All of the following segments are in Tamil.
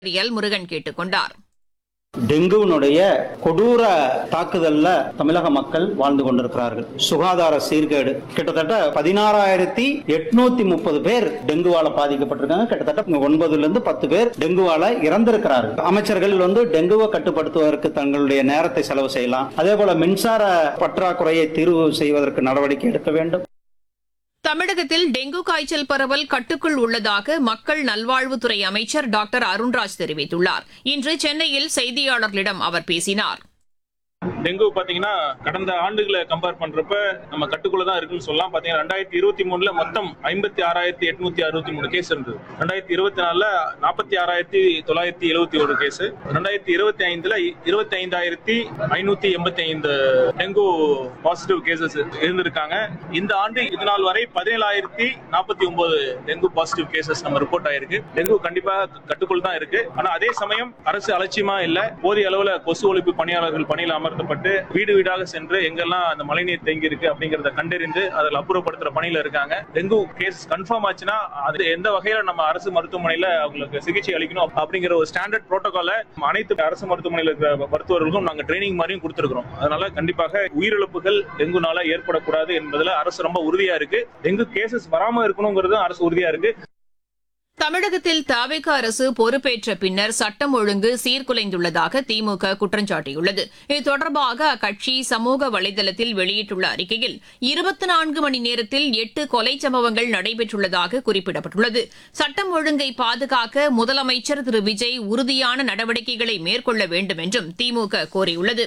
எல் முருகன் கேட்டுக் கொண்டார் டெங்குவினுடைய கொடூர தாக்குதல்ல தமிழக மக்கள் வாழ்ந்து கொண்டிருக்கிறார்கள் சுகாதார சீர்கேடு கிட்டத்தட்ட பதினாறாயிரத்தி எட்நூத்தி முப்பது பேர் டெங்குவால பாதிக்கப்பட்டிருக்காங்க கிட்டத்தட்ட ஒன்பதுல இருந்து பத்து பேர் டெங்குவால இறந்திருக்கிறார்கள் அமைச்சர்கள் வந்து டெங்குவை கட்டுப்படுத்துவதற்கு தங்களுடைய நேரத்தை செலவு செய்யலாம் அதே போல மின்சார பற்றாக்குறையை தீர்வு செய்வதற்கு நடவடிக்கை எடுக்க வேண்டும் தமிழகத்தில் டெங்கு காய்ச்சல் பரவல் கட்டுக்குள் உள்ளதாக மக்கள் நல்வாழ்வுத்துறை அமைச்சர் டாக்டர் அருண்ராஜ் தெரிவித்துள்ளார் இன்று சென்னையில் செய்தியாளர்களிடம் அவர் பேசினார் டெங்கு பாத்தீங்கன்னா கடந்த ஆண்டுகளை கம்பேர் பண்றப்ப நம்ம கட்டுக்குள்ள தான் இருக்குன்னு சொல்லலாம் பாத்தீங்கன்னா ரெண்டாயிரத்தி இருபத்தி மூணுல மொத்தம் ஐம்பத்தி ஆறாயிரத்தி எட்நூத்தி அறுபத்தி மூணு கேஸ் இருந்தது ரெண்டாயிரத்தி இருபத்தி நாலுல நாற்பத்தி ஆறாயிரத்தி தொள்ளாயிரத்தி எழுபத்தி ஒரு கேஸ் ரெண்டாயிரத்தி இருபத்தி ஐந்துல இருபத்தி ஐந்தாயிரத்தி ஐநூத்தி எண்பத்தி ஐந்து டெங்கு பாசிட்டிவ் கேசஸ் இருந்திருக்காங்க இந்த ஆண்டு இது நாள் வரை பதினேழாயிரத்தி நாற்பத்தி ஒன்பது டெங்கு பாசிட்டிவ் கேசஸ் நம்ம ரிப்போர்ட் ஆயிருக்கு டெங்கு கண்டிப்பா கட்டுக்குள் தான் இருக்கு ஆனா அதே சமயம் அரசு அலட்சியமா இல்ல போதிய அளவுல கொசு ஒழிப்பு பணியாளர்கள் பணியில் அமர்த்தப்பட்டு வீடு வீடாக சென்று எங்கெல்லாம் அந்த மழைநீர் தேங்கி இருக்கு அப்படிங்கறத கண்டறிந்து அதில் அப்புறப்படுத்துற பணியில இருக்காங்க டெங்கு கேஸ் கன்ஃபார்ம் ஆச்சுன்னா அது எந்த வகையில நம்ம அரசு மருத்துவமனையில அவங்களுக்கு சிகிச்சை அளிக்கணும் அப்படிங்கிற ஒரு ஸ்டாண்டர்ட் புரோட்டோகால அனைத்து அரசு மருத்துவமனையில இருக்கிற மருத்துவர்களுக்கும் நாங்க ட்ரைனிங் மாதிரியும் கொடுத்திருக்கிறோம் அதனால கண்டிப்பாக உயிரிழப்புகள் டெங்குனால ஏற்படக்கூடாது என்பதுல அரசு ரொம்ப உறுதியா இருக்கு டெங்கு கேசஸ் வராம இருக்கணுங்கிறது அரசு உறுதியா இருக்கு தமிழகத்தில் தாவேக அரசு பொறுப்பேற்ற பின்னர் சட்டம் ஒழுங்கு சீர்குலைந்துள்ளதாக திமுக குற்றம் சாட்டியுள்ளது இது தொடர்பாக அக்கட்சி சமூக வலைதளத்தில் வெளியிட்டுள்ள அறிக்கையில் இருபத்தி நான்கு மணி நேரத்தில் எட்டு கொலை சம்பவங்கள் நடைபெற்றுள்ளதாக குறிப்பிடப்பட்டுள்ளது சட்டம் ஒழுங்கை பாதுகாக்க முதலமைச்சர் திரு விஜய் உறுதியான நடவடிக்கைகளை மேற்கொள்ள வேண்டும் என்றும் திமுக கோரியுள்ளது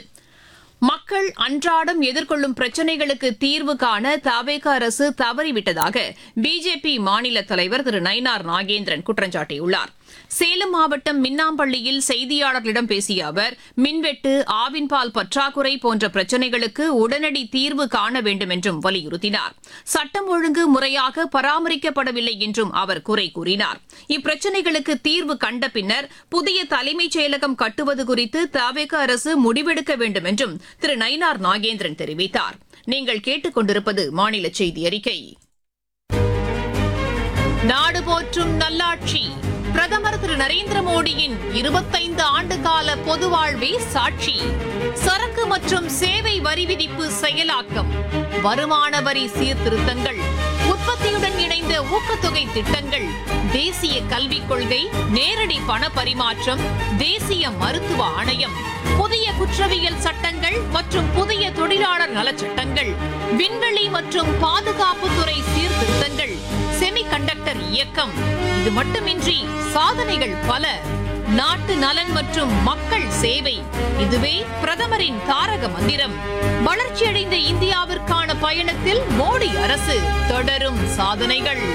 மக்கள் அன்றாடம் எதிர்கொள்ளும் பிரச்சினைகளுக்கு தீர்வு காண தவேக அரசு தவறிவிட்டதாக பிஜேபி மாநில தலைவர் திரு நயினார் நாகேந்திரன் குற்றம் சாட்டியுள்ளார் சேலம் மாவட்டம் மின்னாம்பள்ளியில் செய்தியாளர்களிடம் பேசிய அவர் மின்வெட்டு ஆவின்பால் பற்றாக்குறை போன்ற பிரச்சினைகளுக்கு உடனடி தீர்வு காண வேண்டும் என்றும் வலியுறுத்தினார் சட்டம் ஒழுங்கு முறையாக பராமரிக்கப்படவில்லை என்றும் அவர் குறை கூறினார் இப்பிரச்சினைகளுக்கு தீர்வு கண்ட பின்னர் புதிய தலைமைச் செயலகம் கட்டுவது குறித்து தவேக அரசு முடிவெடுக்க வேண்டும் என்றும் திரு நயினார் நாகேந்திரன் தெரிவித்தார் நீங்கள் கேட்டுக் கொண்டிருப்பது மாநில செய்தி அறிக்கை நாடு போற்றும் நல்லாட்சி பிரதமர் திரு நரேந்திர மோடியின் இருபத்தைந்து ஆண்டு கால பொது வாழ்வே சாட்சி சரக்கு மற்றும் சேவை வரி விதிப்பு செயலாக்கம் வருமான வரி சீர்திருத்தங்கள் உற்பத்தியுடன் இணைந்த ஊக்கத்தொகை திட்டங்கள் தேசிய கல்விக் கொள்கை நேரடி பண பரிமாற்றம் தேசிய மருத்துவ ஆணையம் புதிய குற்றவியல் சட்டங்கள் மற்றும் புதிய தொழிலாளர் நலச்சட்டங்கள் விண்வெளி மற்றும் பாதுகாப்புத்துறை சீர்திருத்தங்கள் செமிகண்டக்டர் இயக்கம் இது மட்டுமின்றி சாதனைகள் பல நாட்டு நலன் மற்றும் மக்கள் சேவை இதுவே பிரதமரின் தாரக மந்திரம் வளர்ச்சியடைந்த இந்தியாவிற்கான பயணத்தில் மோடி அரசு தொடரும் சாதனைகள்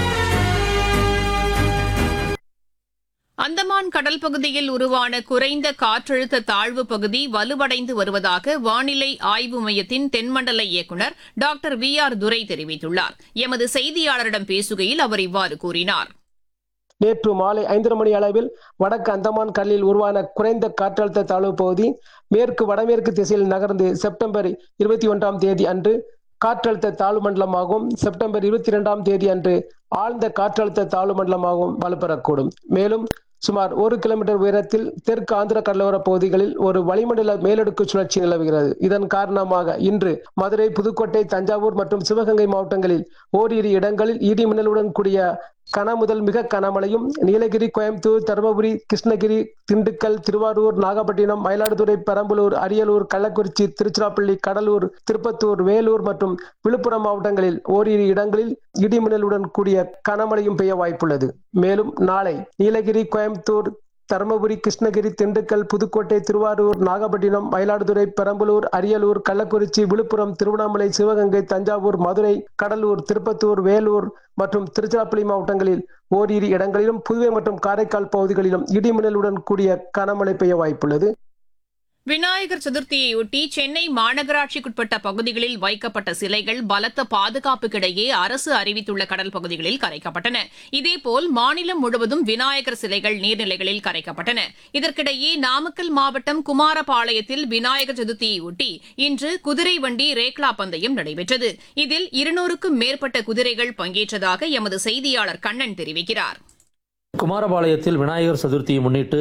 அந்தமான் கடல் பகுதியில் உருவான குறைந்த காற்றழுத்த தாழ்வு பகுதி வலுவடைந்து வருவதாக வானிலை ஆய்வு மையத்தின் தென்மண்டல இயக்குநர் டாக்டர் வி ஆர் துரை தெரிவித்துள்ளார் எமது செய்தியாளரிடம் பேசுகையில் அவர் இவ்வாறு கூறினார் நேற்று மாலை ஐந்தரை மணி அளவில் வடக்கு அந்தமான் கடலில் உருவான குறைந்த காற்றழுத்த தாழ்வு பகுதி மேற்கு வடமேற்கு திசையில் நகர்ந்து செப்டம்பர் இருபத்தி ஒன்றாம் தேதி அன்று காற்றழுத்த தாழ்வு மண்டலமாகவும் செப்டம்பர் இருபத்தி இரண்டாம் தேதி அன்று ஆழ்ந்த காற்றழுத்த தாழ்வு மண்டலமாகவும் வலுப்பெறக்கூடும் மேலும் சுமார் ஒரு கிலோமீட்டர் உயரத்தில் தெற்கு ஆந்திர கடலோர பகுதிகளில் ஒரு வளிமண்டல மேலடுக்கு சுழற்சி நிலவுகிறது இதன் காரணமாக இன்று மதுரை புதுக்கோட்டை தஞ்சாவூர் மற்றும் சிவகங்கை மாவட்டங்களில் ஓரிரு இடங்களில் இடி மின்னலுடன் கூடிய கன முதல் மிக கனமழையும் நீலகிரி கோயம்புத்தூர் தருமபுரி கிருஷ்ணகிரி திண்டுக்கல் திருவாரூர் நாகப்பட்டினம் மயிலாடுதுறை பெரம்பலூர் அரியலூர் கள்ளக்குறிச்சி திருச்சிராப்பள்ளி கடலூர் திருப்பத்தூர் வேலூர் மற்றும் விழுப்புரம் மாவட்டங்களில் ஓரிரு இடங்களில் இடிமின்னலுடன் கூடிய கனமழையும் பெய்ய வாய்ப்புள்ளது மேலும் நாளை நீலகிரி கோயம்புத்தூர் தருமபுரி கிருஷ்ணகிரி திண்டுக்கல் புதுக்கோட்டை திருவாரூர் நாகப்பட்டினம் மயிலாடுதுறை பெரம்பலூர் அரியலூர் கள்ளக்குறிச்சி விழுப்புரம் திருவண்ணாமலை சிவகங்கை தஞ்சாவூர் மதுரை கடலூர் திருப்பத்தூர் வேலூர் மற்றும் திருச்சிராப்பள்ளி மாவட்டங்களில் ஓரிரு இடங்களிலும் புதுவை மற்றும் காரைக்கால் பகுதிகளிலும் இடிமின்னலுடன் கூடிய கனமழை பெய்ய வாய்ப்புள்ளது விநாயகர் சதுர்த்தியையொட்டி சென்னை மாநகராட்சிக்குட்பட்ட பகுதிகளில் வைக்கப்பட்ட சிலைகள் பலத்த பாதுகாப்புக்கிடையே அரசு அறிவித்துள்ள கடல் பகுதிகளில் கரைக்கப்பட்டன இதேபோல் மாநிலம் முழுவதும் விநாயகர் சிலைகள் நீர்நிலைகளில் கரைக்கப்பட்டன இதற்கிடையே நாமக்கல் மாவட்டம் குமாரபாளையத்தில் விநாயகர் சதுர்த்தியையொட்டி இன்று குதிரை வண்டி ரேக்லா பந்தயம் நடைபெற்றது இதில் இருநூறுக்கும் மேற்பட்ட குதிரைகள் பங்கேற்றதாக எமது செய்தியாளர் கண்ணன் தெரிவிக்கிறார் குமாரபாளையத்தில் விநாயகர் சதுர்த்தியை முன்னிட்டு